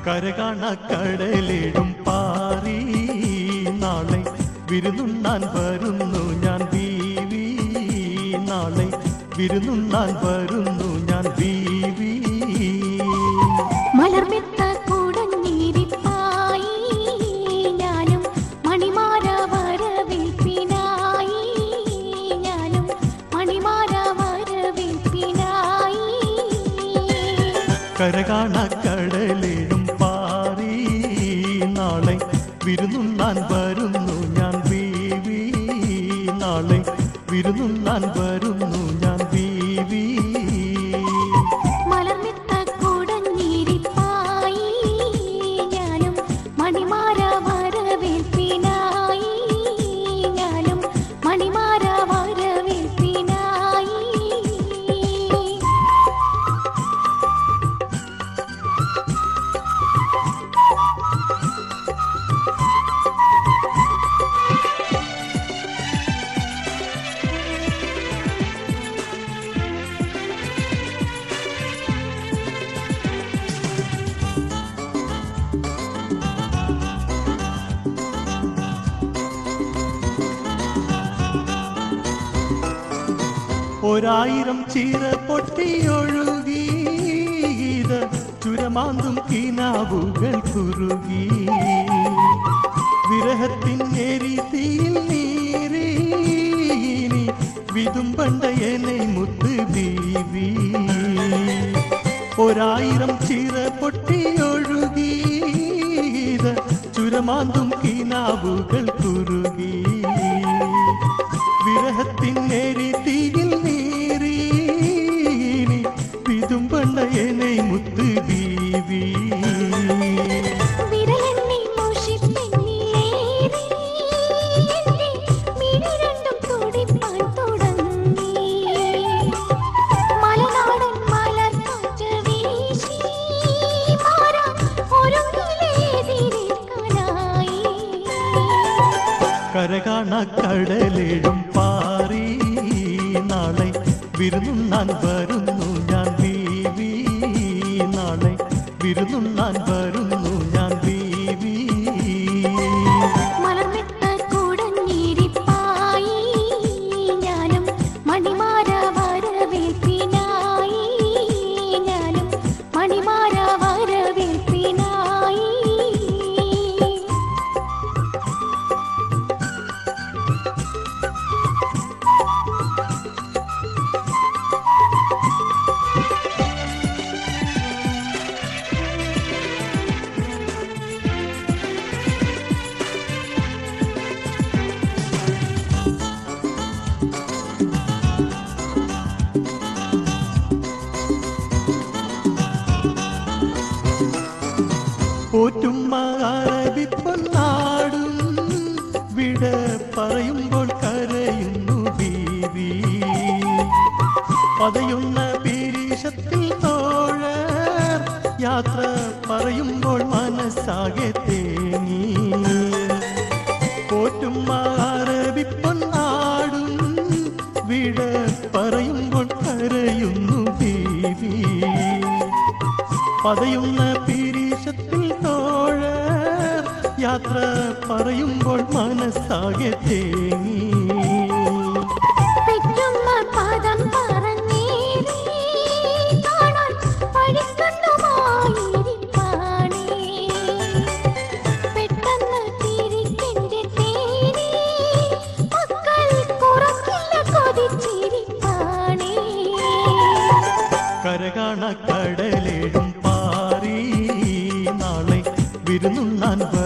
കരകാണ കടലിടും പാറി നാളെ വിരുന്നുണ്ണാൻ വരുന്നു ഞാൻ ബീവി നാളെ വിരുന്നുണ്ണാൻ വരുന്നു ഞാൻ ബീവി മലർമെത്ത കുടഞ്ഞിരിപ്പായി ഞാനും മണിമാര വരവേൽപ്പിനായി ഞാനും മണിമാര വരവേൽപ്പിനായി കരകാണ കടലിടും പാറി നാളെ വിരുന്നുണ്ണാൻ വരുന്നു ഞാൻ ബീവി നാളെ വിരുന്നുണ്ണാൻ വരുന്നു ഞാൻ ബീവി മലർമെത്ത കുടഞ്ഞിരിപ്പായി ഞാനും മണിമാര വരവേൽപ്പിനായി ഞാനും മണിമാര വരവേൽപ്പിനായി ഒരായിരം ചീര പൊട്ടിയൊഴുകി ഇത് ചുരമാന്തും കിനാവുകൾ കുറുകി വിരഹത്തിൻ എരിതീയിൽ നീറി ഇനി വിതുമ്പണ്ട എന്നെ മുത്ത് ബീവി ഒരായിരം ചീര പൊട്ടിയൊഴുകി ഇത് ചുരമാന്തും കിനാവുകൾ കുറുകി വിരഹത്തിൻ എരിതീയിൽ നീറി ഇനി വിതുമ്പണ്ട എന്നെ മുത്ത് ബീവി വിരലെണ്ണി മുഷിപ്പെണ്ണിലേറി എന്റെ മിഴി രണ്ടും തുടിപ്പാൻ തുടങ്ങി. മലനാടൻ മലർക്കാറ്റ് വീശി മാറാൻ ഒരുങ്ങിലേതിരേൽക്കാനായി. കരകാണ കടലിടും പാറി നാളെ വിരുന്നുണ്ണാൻ വരുന്നു ഞാൻ ബീവി നാളെ വിരുന്നുണ്ണാൻ വരുന്നു ഞാൻ ബീവി മലർമെത്ത കുടഞ്ഞിരിപ്പായി ഞാനും മണിമാര വരവേൽപ്പിനായി ഞാനും മണിമാര വരവേൽപ്പിനായി പോറ്റും അറബി പൊന്നാടും വിട പറയുമ്പോൾ കരയുന്നു ബീവി പതയുന്ന പീരീഷത്തിൽ തോഴ യാത്ര പറയുമ്പോൾ മനസ്സാകെ തേങ്ങി പോറ്റും അറബി പൊന്നാടും വിട പറയുമ്പോൾ കരയുന്നു ബീവി പതയുന്ന പീരീഷത്തിൽ തോഴ യാത്ര പറയുമ്പോൾ മനസ്സാകെ തേങ്ങി പെറ്റുമ്മ പദം പറഞ്ഞേറി കാണാൻ പഴിക്കണ്ണുമായിരിപ്പാണേ. പെട്ടെന്ന് തിരിക്കെന്റെ തേനേ, മക്കൾ കുറക്കില്ല കൊതിച്ചിരിപ്പാണേ. കരകാണ കടലിടും പാറി നാളെ വിരുന്നുണ്ണാൻ